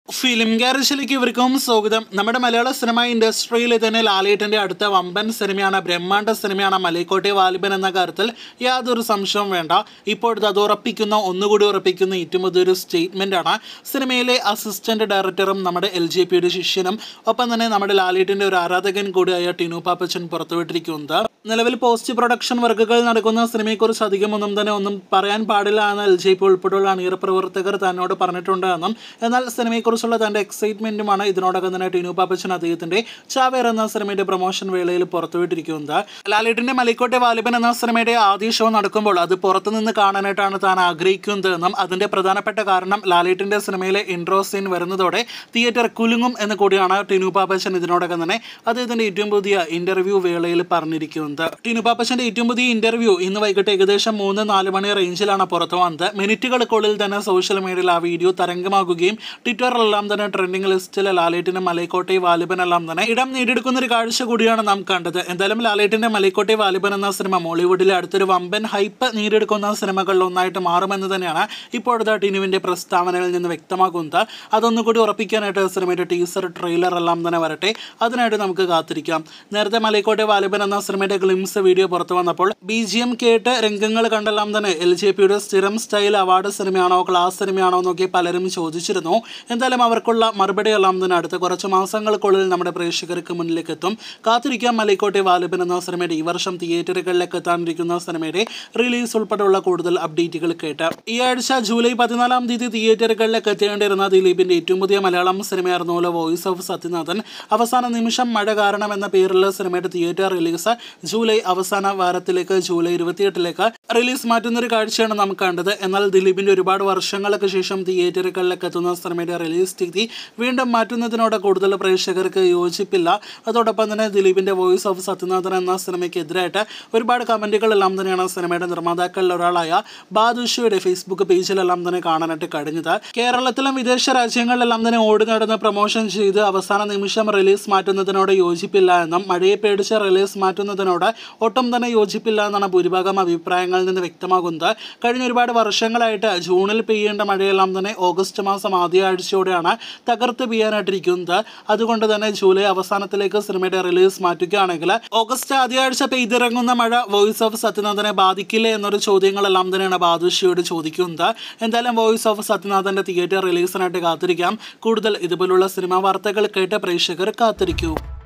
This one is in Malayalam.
ഫിലിം ഗാരേജിലേക്ക് ഇവർക്കും സ്വാഗതം നമ്മുടെ മലയാള സിനിമ ഇൻഡസ്ട്രിയിൽ തന്നെ ലാലേട്ടന്റെ അടുത്ത വമ്പൻ സിനിമയാണ് ബ്രഹ്മാണ്ഡ സിനിമയാണ് മലൈക്കോട്ടെ വാലിബൻ എന്ന കാര്യത്തിൽ യാതൊരു സംശയവും വേണ്ട ഇപ്പോഴത്തെ അത് ഉറപ്പിക്കുന്ന ഒന്നുകൂടി ഉറപ്പിക്കുന്ന ഏറ്റവും വലിയൊരു സ്റ്റേറ്റ്മെന്റ് ആണ് സിനിമയിലെ അസിസ്റ്റന്റ് ഡയറക്ടറും നമ്മുടെ എൽ ജെ പിയുടെ ശിഷ്യനും ഒപ്പം തന്നെ നമ്മുടെ ലാലേട്ടന്റെ ഒരു ആരാധകൻ കൂടിയായ ടിനു പാപ്പച്ചൻ പുറത്തുവിട്ടിരിക്കുന്നത് നിലവിൽ പോസ്റ്റ് പ്രൊഡക്ഷൻ വർക്കുകൾ നടക്കുന്ന സിനിമയെക്കുറിച്ച് അധികം ഒന്നും തന്നെ ഒന്നും പറയാൻ പാടില്ല എന്ന് എൽ ജെ പി ഉൾപ്പെടെയുള്ള അണിയറ പ്രവർത്തകർ തന്നോട് പറഞ്ഞിട്ടുണ്ട് എന്നും എന്നാൽ സിനിമയെക്കുറിച്ചുള്ള തന്റെ എക്സൈറ്റ്മെന്റുമാണ് ഇതിനോടകം തന്നെ ടിനു പാപ്പച്ചൻ അദ്ദേഹത്തിന്റെ ചാവേർ എന്ന സിനിമയുടെ പ്രൊമോഷൻ വേളയിൽ പുറത്തുവിട്ടിരിക്കുന്നത് ലാലേട്ടിന്റെ മലിക്കോട്ടെ വാലിബൻ എന്ന സിനിമയുടെ ആദ്യ ഷോ നടക്കുമ്പോൾ അത് പുറത്തുനിന്ന് കാണാനായിട്ടാണ് താൻ ആഗ്രഹിക്കുന്നത് എന്നും അതിന്റെ പ്രധാനപ്പെട്ട കാരണം ലാലേട്ടിന്റെ സിനിമയിലെ ഇൻട്രോ സീൻ വരുന്നതോടെ തിയേറ്റർ കുലുങ്ങും എന്ന് കൂടിയാണ് ടിനു പാപ്പച്ചൻ ഇതിനോടകം തന്നെ അദ്ദേഹത്തിന്റെ ഏറ്റവും പുതിയ ഇന്റർവ്യൂ വേളയിൽ പറഞ്ഞിരിക്കുന്നത് ടിനു പാപ്പച്ചന്റെ ഏറ്റവും പുതിയ ഇന്റർവ്യൂ ഇന്ന് വൈകിട്ട് ഏകദേശം മൂന്ന് നാല് മണി റേഞ്ചിലാണ് പുറത്തു വന്നത് മിനിറ്റുകൾക്കുള്ളിൽ തന്നെ സോഷ്യൽ മീഡിയയിൽ ആ വീഡിയോ തരംഗമാകുകയും ട്വിറ്ററിലെല്ലാം തന്നെ ട്രെൻഡിംഗ് ലിസ്റ്റിൽ ലാലേട്ടിന്റെ മലൈക്കോട്ടെ വാലിബനെല്ലാം തന്നെ ഇടം നേടിയെടുക്കുന്ന ഒരു കാഴ്ച കൂടിയാണ് നാം കണ്ടത് എന്തായാലും ലാലേട്ടിന്റെ മലൈക്കോട്ടെ വാലിബൻ എന്ന സിനിമ മോളിവുഡിലെ അടുത്തൊരു വമ്പൻ ഹൈപ്പ് നേടിയെടുക്കുന്ന സിനിമകളിൽ ഒന്നായിട്ട് മാറുമെന്ന് തന്നെയാണ് ഇപ്പോഴത്തെ ടിനുവിന്റെ പ്രസ്താവനയിൽ നിന്ന് വ്യക്തമാക്കുന്നത് അതൊന്നുകൂടി ഉറപ്പിക്കാനായിട്ട് സിനിമയുടെ ടീസർ ട്രെയിലർ എല്ലാം തന്നെ വരട്ടെ അതിനായിട്ട് നമുക്ക് കാത്തിരിക്കാം നേരത്തെ മലൈക്കോട്ടെ വാലിബൻ എന്ന സിനിമയുടെ ഗ്ലിംസ് വീഡിയോ പുറത്തു വന്നപ്പോൾ ബി ജി എം കേട്ട് രംഗങ്ങൾ കണ്ടെല്ലാം തന്നെ എൽ ജെ പിയുടെ സ്ഥിരം സ്റ്റൈൽ അവാർഡ് സിനിമയാണോ ക്ലാസ് സിനിമയാണോ എന്നൊക്കെ പലരും ചോദിച്ചിരുന്നു എന്തായാലും അവർക്കുള്ള മറുപടി എല്ലാം തന്നെ അടുത്ത കുറച്ച് മാസങ്ങൾക്കുള്ളിൽ നമ്മുടെ പ്രേക്ഷകർക്ക് മുന്നിലേക്ക് എത്തും കാത്തിരിക്കാം മലൈക്കോട്ടെ വാലിബൻ എന്ന സിനിമയുടെ ഈ വർഷം തിയേറ്ററുകളിലേക്ക് എത്താനിരിക്കുന്ന സിനിമയുടെ റിലീസ് ഉൾപ്പെടെയുള്ള കൂടുതൽ അപ്ഡേറ്റുകൾ കേട്ട് ഈ ആഴ്ച ജൂലൈ പതിനാലാം തീയതി തിയേറ്ററുകളിലേക്ക് എത്തേണ്ടിയിരുന്ന ദിലീപിന്റെ ഏറ്റവും പുതിയ മലയാളം സിനിമയായിരുന്നല്ലോ വോയിസ് ഓഫ് സത്യനാഥൻ അവസാന നിമിഷം മഴ കാരണം എന്ന പേരിൽ സിനിമയുടെ തിയേറ്റർ റിലീസ് ജൂലൈ അവസാന വാരത്തിലേക്ക് ജൂലൈ ഇരുപത്തിയെട്ടിലേക്ക് റിലീസ് മാറ്റുന്ന ഒരു കാഴ്ചയാണ് നാം കണ്ടത് എന്നാൽ ദിലീപിന്റെ ഒരുപാട് വർഷങ്ങൾക്ക് ശേഷം തിയേറ്ററുകളിലേക്ക് എത്തുന്ന സിനിമയുടെ റിലീസ് തീയതി വീണ്ടും മാറ്റുന്നതിനോട് കൂടുതൽ പ്രേക്ഷകർക്ക് യോജിപ്പില്ല അതോടൊപ്പം തന്നെ ദിലീപിന്റെ വോയിസ് ഓഫ് സത്യനാഥൻ എന്ന സിനിമയ്ക്കെതിരായിട്ട് ഒരുപാട് കമന്റുകളെല്ലാം തന്നെയാണ് സിനിമയുടെ നിർമ്മാതാക്കളിൽ ഒരാളായ ബാദുഷയുടെ ഫേസ്ബുക്ക് പേജിലെല്ലാം തന്നെ കാണാനായിട്ട് കഴിഞ്ഞത് കേരളത്തിലും വിദേശ രാജ്യങ്ങളിലെല്ലാം തന്നെ ഓടി നടന്ന് പ്രൊമോഷൻ ചെയ്ത് അവസാന നിമിഷം റിലീസ് മാറ്റുന്നതിനോട് യോജിപ്പില്ല എന്നും മഴയെ പേടിച്ച് റിലീസ് മാറ്റുന്നതിനോട് ഒട്ടും തന്നെ യോജിപ്പില്ല എന്നാണ് ഭൂരിഭാഗം അഭിപ്രായങ്ങളിൽ നിന്ന് വ്യക്തമാകുന്നത് കഴിഞ്ഞ ഒരുപാട് വർഷങ്ങളായിട്ട് ജൂണിൽ പെയ്യേണ്ട മഴയെല്ലാം തന്നെ ഓഗസ്റ്റ് മാസം ആദ്യ ആഴ്ചയോടെയാണ് തകർത്ത് പെയ്യാനായിട്ടിരിക്കുന്നത് അതുകൊണ്ട് തന്നെ ജൂലൈ അവസാനത്തിലേക്ക് സിനിമയുടെ റിലീസ് മാറ്റുകയാണെങ്കിൽ ഓഗസ്റ്റ് ആദ്യ ആഴ്ച പെയ്തിറങ്ങുന്ന മഴ വോയിസ് ഓഫ് സത്യനാഥനെ ബാധിക്കില്ലേ എന്നൊരു ചോദ്യങ്ങളെല്ലാം തന്നെയാണ് ബാദുഷിയോട് ചോദിക്കുന്നത് എന്തായാലും വോയിസ് ഓഫ് സത്യനാഥന്റെ തിയേറ്റർ റിലീസിനായിട്ട് കാത്തിരിക്കാം കൂടുതൽ ഇതുപോലുള്ള സിനിമാ വാർത്തകൾ കേട്ട് പ്രേക്ഷകർ കാത്തിരിക്കൂ